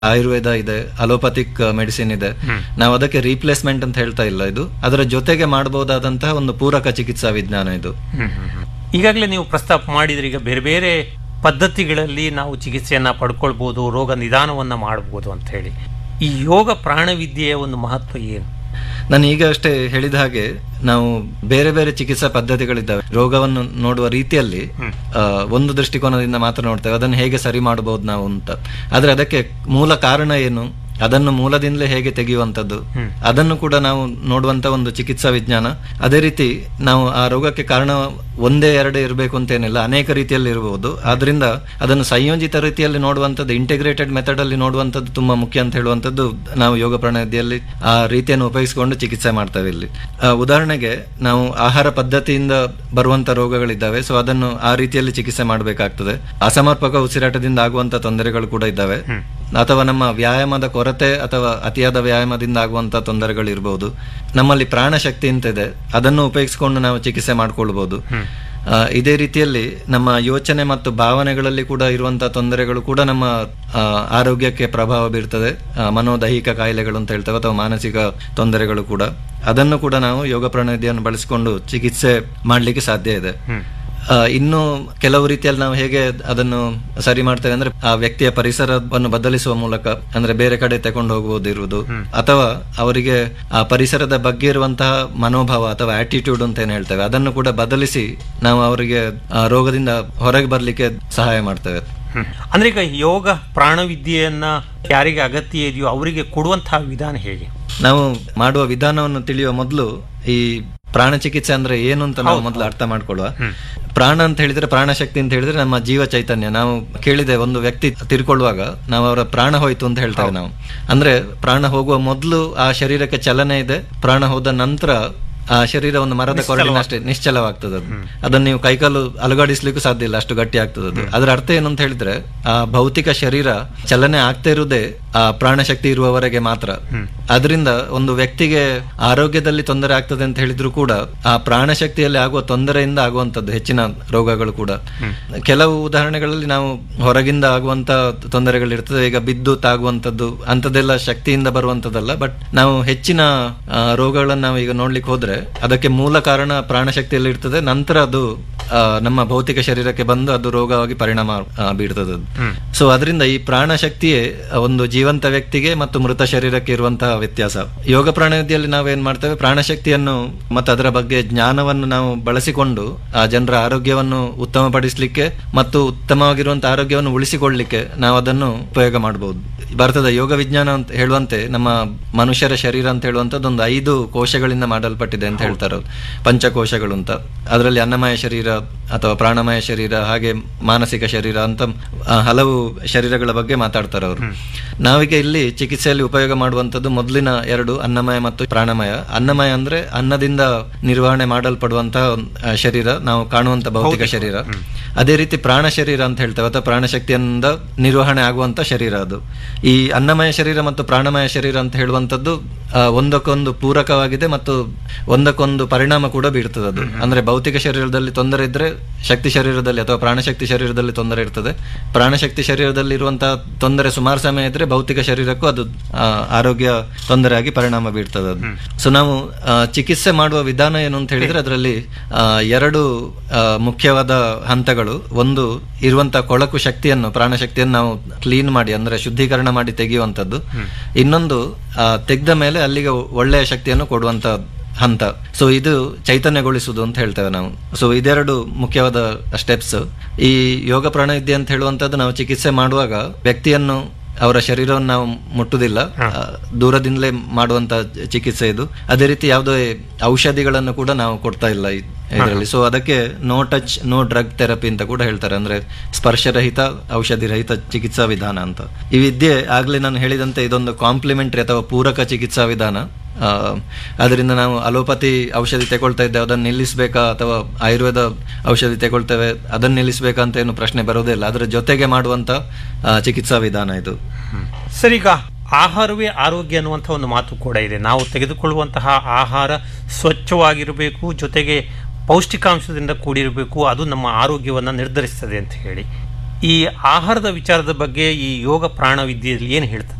ಆಯುರ್ವೇದ ಇದೆ allopathic medicine ಇದೆ ನಾವು ಅದಕ್ಕೆ ರೀಪ್ಲೇಸ್ಮೆಂಟ್ ಅಂತ ಹೇಳ್ತಾ ಇಲ್ಲ ಇದು ಅದರ ಜೊತೆಗೆ ಮಾಡಬಹುದಾದಂತಹ ಒಂದು ಪೂರಕ ಚಿಕಿತ್ಸಾ ವಿಜ್ಞಾನ ಇದು ಈಗಾಗಲೇ ನೀವು ಪ್ರಸ್ತಾಪ ಮಾಡಿದ್ರೆ ಈಗ ಬೇರೆ ಬೇರೆ ಪದ್ಧತಿಗಳಲ್ಲಿ ನಾವು ಚಿಕಿತ್ಸೆಯನ್ನ ಪಡ್ಕೊಳ್ಬಹುದು ರೋಗ ನಿದಾನವನ್ನ ಮಾಡಬಹುದು ಅಂತ ಹೇಳಿ ಈ ಯೋಗ ಪ್ರಾಣವಿದ್ಯೆಯ ಒಂದು ಮಹತ್ವ ಏನು ನಾನು ಈಗ ಅಷ್ಟೇ ಹೇಳಿದ ಹಾಗೆ ನಾವು ಬೇರೆ ಬೇರೆ ಚಿಕಿತ್ಸಾ ಪದ್ಧತಿಗಳಿದ್ದಾವೆ ರೋಗವನ್ನು ನೋಡುವ ರೀತಿಯಲ್ಲಿ ಆ, ಒಂದು ದೃಷ್ಟಿಕೋನದಿಂದ ಮಾತ್ರ ನೋಡ್ತೇವೆ ಅದನ್ನು ಹೇಗೆ ಸರಿ ಮಾಡಬಹುದು ನಾವು ಅಂತ ಆದ್ರೆ ಅದಕ್ಕೆ ಮೂಲ ಕಾರಣ ಏನು ಅದನ್ನು ಮೂಲದಿಂದಲೇ ಹೇಗೆ ತೆಗೆಯುವಂಥದ್ದು ಅದನ್ನು ಕೂಡ ನಾವು ನೋಡುವಂತ ಒಂದು ಚಿಕಿತ್ಸಾ ವಿಜ್ಞಾನ ಅದೇ ರೀತಿ ನಾವು ಆ ರೋಗಕ್ಕೆ ಕಾರಣ ಒಂದೇ ಎರಡೇ ಇರಬೇಕು ಅಂತೇನಿಲ್ಲ ಅನೇಕ ರೀತಿಯಲ್ಲಿ ಇರಬಹುದು ಆದ್ರಿಂದ ಅದನ್ನು ಸಂಯೋಜಿತ ರೀತಿಯಲ್ಲಿ ನೋಡುವಂಥದ್ದು ಇಂಟಿಗ್ರೇಟೆಡ್ ಮೆಥಡ್ ಅಲ್ಲಿ ನೋಡುವಂಥದ್ದು ತುಂಬಾ ಮುಖ್ಯ ಅಂತ ಹೇಳುವಂಥದ್ದು ನಾವು ಯೋಗ ಪ್ರಣಾಳಿಯಲ್ಲಿ ಆ ರೀತಿಯನ್ನು ಉಪಯೋಗಿಸಿಕೊಂಡು ಚಿಕಿತ್ಸೆ ಮಾಡ್ತೇವೆ ಇಲ್ಲಿ ಆ, ಉದಾಹರಣೆಗೆ ನಾವು ಆಹಾರ ಪದ್ಧತಿಯಿಂದ ಬರುವಂತ ರೋಗಗಳಿದ್ದಾವೆ ಸೊ ಅದನ್ನು ಆ ರೀತಿಯಲ್ಲಿ ಚಿಕಿತ್ಸೆ ಮಾಡಬೇಕಾಗ್ತದೆ ಅಸಮರ್ಪಕ ಉಸಿರಾಟದಿಂದ ಆಗುವಂತ ತೊಂದರೆಗಳು ಕೂಡ ಇದ್ದಾವೆ ಅಥವಾ ನಮ್ಮ ವ್ಯಾಯಾಮದ ಕೊರತೆ ಅಥವಾ ಅತಿಯಾದ ವ್ಯಾಯಾಮದಿಂದ ಆಗುವಂತ ತೊಂದರೆಗಳು ಇರಬಹುದು ನಮ್ಮಲ್ಲಿ ಪ್ರಾಣಶಕ್ತಿ ಅಂತ ಇದೆ ಅದನ್ನು ಉಪಯೋಗಿಸಿಕೊಂಡು ನಾವು ಚಿಕಿತ್ಸೆ ಮಾಡ್ಕೊಳ್ಬಹುದು ಆ, ಇದೇ ರೀತಿಯಲ್ಲಿ ನಮ್ಮ ಯೋಚನೆ ಮತ್ತು ಭಾವನೆಗಳಲ್ಲಿ ಕೂಡ ಇರುವಂತಹ ತೊಂದರೆಗಳು ಕೂಡ ನಮ್ಮ ಆ, ಆರೋಗ್ಯಕ್ಕೆ ಪ್ರಭಾವ ಬೀರ್ತದೆ ಆ, ಮನೋದೈಹಿಕ ಕಾಯಿಲೆಗಳು ಅಂತ ಹೇಳ್ತೇವೆ ಅಥವಾ ಮಾನಸಿಕ ತೊಂದರೆಗಳು ಕೂಡ ಅದನ್ನು ಕೂಡ ನಾವು ಯೋಗ ಪ್ರಣಾಳಿಯನ್ನು ಬಳಸಿಕೊಂಡು ಚಿಕಿತ್ಸೆ ಮಾಡಲಿಕ್ಕೆ ಸಾಧ್ಯ ಇದೆ ಆ, ಇನ್ನು ಕೆಲವು ರೀತಿಯಲ್ಲಿ ನಾವು ಹೇಗೆ ಅದನ್ನು ಸರಿ ಮಾಡ್ತೇವೆ ಅಂದ್ರೆ ಆ ವ್ಯಕ್ತಿಯ ಪರಿಸರವನ್ನು ಬದಲಿಸುವ ಮೂಲಕ ಅಂದ್ರೆ ಬೇರೆ ಕಡೆ ತಕೊಂಡು ಹೋಗುವುದಿರುವುದು ಅಥವಾ ಅವರಿಗೆ ಆ ಪರಿಸರದ ಬಗ್ಗೆ ಇರುವಂತಹ ಮನೋಭಾವ ಅಥವಾ ಆಟಿಟ್ಯೂಡ್ ಅಂತ ಏನ್ ಹೇಳ್ತೇವೆ ಅದನ್ನು ಕೂಡ ಬದಲಿಸಿ ನಾವು ಅವರಿಗೆ ಆ ರೋಗದಿಂದ ಹೊರಗೆ ಬರ್ಲಿಕ್ಕೆ ಸಹಾಯ ಮಾಡ್ತೇವೆ ಅಂದ್ರೆ ಈಗ ಯೋಗ ಪ್ರಾಣವಿದ್ಯೆಯನ್ನ ಯಾರಿಗೆ ಅಗತ್ಯ ಇದೆಯೋ ಅವರಿಗೆ ಕೊಡುವಂತಹ ವಿಧಾನ ಹೇಗೆ ನಾವು ಮಾಡುವ ವಿಧಾನವನ್ನು ತಿಳಿಯುವ ಮೊದಲು ಈ ಪ್ರಾಣ ಚಿಕಿತ್ಸೆ ಅಂದ್ರೆ ಏನು ಅಂತ ನಾವು ಮೊದಲು ಅರ್ಥ ಮಾಡ್ಕೊಳ್ಳುವ ಪ್ರಾಣ ಅಂತ ಹೇಳಿದ್ರೆ ಪ್ರಾಣಶಕ್ತಿ ಅಂತ ಹೇಳಿದ್ರೆ ನಮ್ಮ ಜೀವ ಚೈತನ್ಯ ನಾವು ಕೇಳಿದೆ ಒಂದು ವ್ಯಕ್ತಿ ತಿರ್ಕೊಳ್ಳುವಾಗ ನಾವು ಅವರ ಪ್ರಾಣ ಹೋಯ್ತು ಅಂತ ಹೇಳ್ತೇವೆ ನಾವು ಅಂದ್ರೆ ಪ್ರಾಣ ಹೋಗುವ ಮೊದಲು ಆ ಶರೀರಕ್ಕೆ ಚಲನೆ ಇದೆ ಪ್ರಾಣ ಹೋದ ನಂತರ ಆ ಶರೀರ ಒಂದು ಮರದ ಕೊರಡಿನಷ್ಟೇ ನಿಶ್ಚಲವಾಗ್ತದೆ ಅದು ಅದನ್ನು ನೀವು ಕೈಕಾಲು ಅಲುಗಾಡಿಸ್ಲಿಕ್ಕೂ ಸಾಧ್ಯ ಇಲ್ಲ ಅಷ್ಟು ಗಟ್ಟಿ ಆಗ್ತದೆ ಅದು ಅದರ ಅರ್ಥ ಏನು ಅಂತ ಹೇಳಿದ್ರೆ ಆ ಭೌತಿಕ ಶರೀರ ಚಲನೆ ಆಗ್ತಾ ಇರುವುದೇ ಆ ಪ್ರಾಣಶಕ್ತಿ ಇರುವವರೆಗೆ ಮಾತ್ರ ಅದರಿಂದ ಒಂದು ವ್ಯಕ್ತಿಗೆ ಆರೋಗ್ಯದಲ್ಲಿ ತೊಂದರೆ ಆಗ್ತದೆ ಅಂತ ಹೇಳಿದ್ರು ಕೂಡ ಆ ಪ್ರಾಣಶಕ್ತಿಯಲ್ಲಿ ಆಗುವ ತೊಂದರೆಯಿಂದ ಆಗುವಂತದ್ದು ಹೆಚ್ಚಿನ ರೋಗಗಳು ಕೂಡ ಕೆಲವು ಉದಾಹರಣೆಗಳಲ್ಲಿ ನಾವು ಹೊರಗಿಂದ ಆಗುವಂತ ತೊಂದರೆಗಳಿರ್ತದೆ ಈಗ ಬಿದ್ದು ತಾಗುವಂತದ್ದು ಅಂತದೆಲ್ಲ ಶಕ್ತಿಯಿಂದ ಬರುವಂತದ್ದಲ್ಲ ಬಟ್ ನಾವು ಹೆಚ್ಚಿನ ಆ, ರೋಗಗಳನ್ನ ನಾವು ಈಗ ನೋಡ್ಲಿಕ್ಕೆ ಹೋದ್ರೆ ಅದಕ್ಕೆ ಮೂಲ ಕಾರಣ ಪ್ರಾಣಶಕ್ತಿಯಲ್ಲಿ ಇರ್ತದೆ ನಂತರ ಅದು ಆ, ನಮ್ಮ ಭೌತಿಕ ಶರೀರಕ್ಕೆ ಬಂದು ಅದು ರೋಗವಾಗಿ ಪರಿಣಾಮ ಆ, ಬೀರ್ತದೆ ಅದು ಸೊ ಅದರಿಂದ ಈ ಪ್ರಾಣಶಕ್ತಿಯೇ ಒಂದು ಜೀವಂತ ವ್ಯಕ್ತಿಗೆ ಮತ್ತು ಮೃತ ಶರೀರಕ್ಕೆ ಇರುವಂತಹ ವ್ಯತ್ಯಾಸ ಯೋಗ ಪ್ರಾಣಾಯಾಮದಲ್ಲಿ ನಾವೇನ್ ಮಾಡ್ತೇವೆ ಪ್ರಾಣಶಕ್ತಿಯನ್ನು ಮತ್ತು ಅದರ ಬಗ್ಗೆ ಜ್ಞಾನವನ್ನು ನಾವು ಬಳಸಿಕೊಂಡು ಆ ಜನರ ಆರೋಗ್ಯವನ್ನು ಉತ್ತಮಪಡಿಸಲಿಕ್ಕೆ ಮತ್ತು ಉತ್ತಮವಾಗಿರುವಂತಹ ಆರೋಗ್ಯವನ್ನು ಉಳಿಸಿಕೊಳ್ಳಲಿಕ್ಕೆ ನಾವು ಅದನ್ನು ಉಪಯೋಗ ಮಾಡಬಹುದು ಭಾರತದ ಯೋಗ ವಿಜ್ಞಾನ ಅಂತ ಹೇಳುವಂತೆ ನಮ್ಮ ಮನುಷ್ಯರ ಶರೀರ ಅಂತ ಹೇಳುವಂತದ್ದು ಒಂದು ಐದು ಕೋಶಗಳಿಂದ ಮಾಡಲ್ಪಟ್ಟಿದೆ ಅಂತ ಹೇಳ್ತಾರೆ ಅವ್ರು. ಪಂಚಕೋಶಗಳು ಅಂತ ಅದರಲ್ಲಿ ಅನ್ನಮಯ ಶರೀರ ಅಥವಾ ಪ್ರಾಣಮಯ ಶರೀರ ಹಾಗೆ ಮಾನಸಿಕ ಶರೀರ ಅಂತ ಆ, ಹಲವು ಶರೀರಗಳ ಬಗ್ಗೆ ಮಾತಾಡ್ತಾರೆ ಅವರು ನಾವೀಗ ಇಲ್ಲಿ ಚಿಕಿತ್ಸೆಯಲ್ಲಿ ಉಪಯೋಗ ಮಾಡುವಂತದ್ದು ಮೊದಲಿನ ಎರಡು ಅನ್ನಮಯ ಮತ್ತು ಪ್ರಾಣಮಯ ಅನ್ನಮಯ ಅಂದ್ರೆ ಅನ್ನದಿಂದ ನಿರ್ವಹಣೆ ಮಾಡಲ್ಪಡುವಂತಹ ಒಂದ್, ಆ, ಶರೀರ ನಾವು ಕಾಣುವಂತ ಭೌತಿಕ ಶರೀರ ಅದೇ ರೀತಿ ಪ್ರಾಣ ಶರೀರ ಅಂತ ಹೇಳ್ತೇವೆ ಅಥವಾ ಪ್ರಾಣಶಕ್ತಿಯಿಂದ ನಿರ್ವಹಣೆ ಆಗುವಂತ ಶರೀರ ಅದು ಈ ಅನ್ನಮಯ ಶರೀರ ಮತ್ತು ಪ್ರಾಣಮಯ ಶರೀರ ಅಂತ ಹೇಳುವಂತದ್ದು ಆ, ಒಂದಕ್ಕೊಂದು ಪೂರಕವಾಗಿದೆ ಮತ್ತು ಒಂದಕ್ಕೊಂದು ಪರಿಣಾಮ ಕೂಡ ಬೀರ್ತದೆ ಅದು ಅಂದ್ರೆ ಭೌತಿಕ ಶರೀರದಲ್ಲಿ ತೊಂದರೆ ಇದ್ರೆ ಶಕ್ತಿ ಶರೀರದಲ್ಲಿ ಅಥವಾ ಪ್ರಾಣಶಕ್ತಿ ಶರೀರದಲ್ಲಿ ತೊಂದರೆ ಇರ್ತದೆ ಪ್ರಾಣಶಕ್ತಿ ಶರೀರದಲ್ಲಿ ಇರುವಂತಹ ತೊಂದರೆ ಸುಮಾರು ಸಮಯ ಇದ್ರೆ ಭೌತಿಕ ಶರೀರಕ್ಕೂ ಅದು ಆ, ಆರೋಗ್ಯ ತೊಂದರೆ ಆಗಿ ಪರಿಣಾಮ ಬೀರ್ತದೆ ಅದು ಸೊ ನಾವು ಆ, ಚಿಕಿತ್ಸೆ ಮಾಡುವ ವಿಧಾನ ಏನು ಅಂತ ಹೇಳಿದ್ರೆ ಅದರಲ್ಲಿ ಆ, ಎರಡು ಆ, ಮುಖ್ಯವಾದ ಹಂತಗಳು ಒಂದು ಇರುವಂತಹ ಕೊಳಕು ಶಕ್ತಿಯನ್ನು ಪ್ರಾಣಶಕ್ತಿಯನ್ನು ನಾವು ಕ್ಲೀನ್ ಮಾಡಿ ಅಂದ್ರೆ ಶುದ್ಧೀಕರಣ ಮಾಡಿ ತೆಗೆಯುವಂತದ್ದು ಇನ್ನೊಂದು ಆ, ತೆಗೆದ ಮೇಲೆ ಅಲ್ಲಿಗೆ ಒಳ್ಳೆಯ ಶಕ್ತಿಯನ್ನು ಕೊಡುವಂತ ಹಂತ ಸೊ ಇದು ಚೈತನ್ಯಗೊಳಿಸುವುದು ಅಂತ ಹೇಳ್ತೇವೆ ನಾವು ಸೊ ಇದೆರಡು ಮುಖ್ಯವಾದ ಸ್ಟೆಪ್ಸ್ ಈ ಯೋಗ ಪ್ರಾಣವಿದ್ಯೆ ಅಂತ ಹೇಳುವಂತದ್ದು ನಾವು ಚಿಕಿತ್ಸೆ ಮಾಡುವಾಗ ವ್ಯಕ್ತಿಯನ್ನು ಅವರ ಶರೀರವನ್ನು ನಾವು ಮುಟ್ಟುದಿಲ್ಲ ಆ, ದೂರದಿಂದಲೇ ಮಾಡುವಂತ ಚಿಕಿತ್ಸೆ ಇದು ಅದೇ ರೀತಿ ಯಾವುದೇ ಔಷಧಿಗಳನ್ನು ಕೂಡ ನಾವು ಕೊಡ್ತಾ ಇಲ್ಲ ಇ- ಇದರಲ್ಲಿ ಸೊ ಅದಕ್ಕೆ no touch no drug therapy ಅಂತ ಕೂಡ ಹೇಳ್ತಾರೆ ಅಂದ್ರೆ ಸ್ಪರ್ಶರಹಿತ ಔಷಧಿ ರಹಿತ ಚಿಕಿತ್ಸಾ ವಿಧಾನ ಅಂತ ಈ ವಿದ್ಯೆ ಆಗ್ಲೇ ನಾನು ಹೇಳಿದಂತೆ ಇದೊಂದು ಕಾಂಪ್ಲಿಮೆಂಟರಿ ಅಥವಾ ಪೂರಕ ಚಿಕಿತ್ಸಾ ವಿಧಾನ ಆ, ಅದರಿಂದ ನಾವು ಅಲೋಪತಿ ಔಷಧಿ ತಗೊಳ್ತಾ ಇದ್ದೇವೆ ಅದನ್ನು ನಿಲ್ಲಿಸಬೇಕಾ ಅಥವಾ ಆಯುರ್ವೇದ ಔಷಧಿ ತಗೊಳ್ತೇವೆ ಅದನ್ನು ನಿಲ್ಲಿಸಬೇಕಾ ಅಂತ ಏನು ಪ್ರಶ್ನೆ ಬರೋದಿಲ್ಲ ಅದರ ಜೊತೆಗೆ ಮಾಡುವಂತ ಆ, ಚಿಕಿತ್ಸಾ ವಿಧಾನ ಇದು ಸರ್ ಈಗ ಆಹಾರವೇ ಆರೋಗ್ಯ ಅನ್ನುವಂಥ ಒಂದು ಮಾತು ಕೂಡ ಇದೆ ನಾವು ತೆಗೆದುಕೊಳ್ಳುವಂತಹ ಆಹಾರ ಸ್ವಚ್ಛವಾಗಿರಬೇಕು ಜೊತೆಗೆ ಪೌಷ್ಟಿಕಾಂಶದಿಂದ ಕೂಡಿರಬೇಕು ಅದು ನಮ್ಮ ಆರೋಗ್ಯವನ್ನು ನಿರ್ಧರಿಸ್ತದೆ ಅಂತ ಹೇಳಿ ಈ ಆಹಾರದ ವಿಚಾರದ ಬಗ್ಗೆ ಈ ಯೋಗ ಪ್ರಾಣ ವಿದ್ಯೆಯಲ್ಲಿ ಏನು ಹೇಳ್ತದೆ